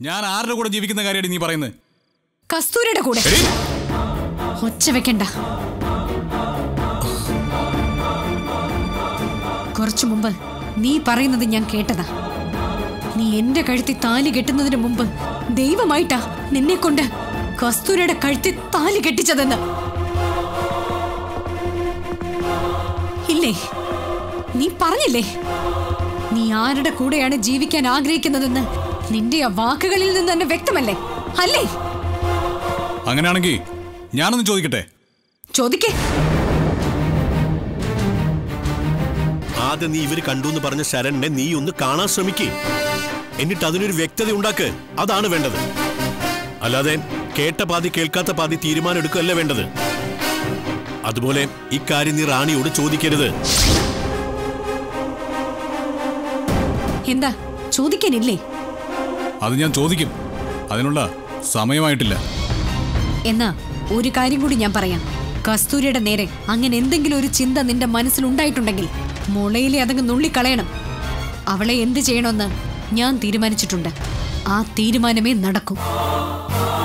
ഞാൻ ആരുടെ കൂടെ ജീവിക്കുന്ന കാര്യമാണ് നീ പറയുന്നത് കസ്തൂരിയുടെ കൂടെ എടീ, ഒച്ച വെക്കണ്ട കുറച്ചു മുമ്പ് നീ പറയുന്നത് ഞാൻ കേട്ടതാ നീ എന്റെ കഴുത്തിൽ താലി കെട്ടുന്നതിന് മുമ്പ് ദൈവമായിട്ടാ നിന്നെ കൊണ്ട് കസ്തൂരിയുടെ കഴുത്തിൽ താലി കെട്ടിച്ചതെന്ന് ഇല്ലേ നീ പറഞ്ഞില്ലേ നീ ആരുടെ കൂടെയാണ് ജീവിക്കാൻ ആഗ്രഹിക്കുന്നതെന്ന് നിന്റെ ആ വാക്കുകളിൽ നിന്ന് തന്നെ വ്യക്തമല്ലേ അല്ലേ അങ്ങനെയാണെങ്കിൽ ഞാനൊന്ന് ചോദിക്കട്ടെ ചോദിക്കേ ആദ്യം നീ ഇവര് കണ്ടു എന്ന് പറഞ്ഞ ശരണിനെ നീ ഒന്ന് കാണാൻ ശ്രമിക്കേ എന്നിട്ട് അതിനൊരു വ്യക്തത ഉണ്ടാക്ക് അതാണ് വേണ്ടത് അല്ലാതെ കേട്ട പാതി കേൾക്കാത്ത പാതി തീരുമാനം എടുക്കുകയല്ല വേണ്ടത് അതുപോലെ ഇക്കാര്യം നീ റാണിയോട് ചോദിക്കരുത് എന്താ ചോദിക്കാനില്ലേ അത് ഞാൻ ചോദിക്കും അതിനുള്ള സമയമായിട്ടില്ല എന്നാ ഒരു കാര്യം കൂടി ഞാൻ പറയാം കസ്തൂരിയുടെ നേരെ അങ്ങനെ എന്തെങ്കിലും ഒരു ചിന്ത നിന്റെ മനസ്സിലുണ്ടായിട്ടുണ്ടെങ്കിൽ മുളയിലെ അതങ്ങ് നുള്ളിക്കളയണം അവളെ എന്ത് ചെയ്യണമെന്ന് ഞാൻ തീരുമാനിച്ചിട്ടുണ്ട് ആ തീരുമാനമേ നടക്കൂ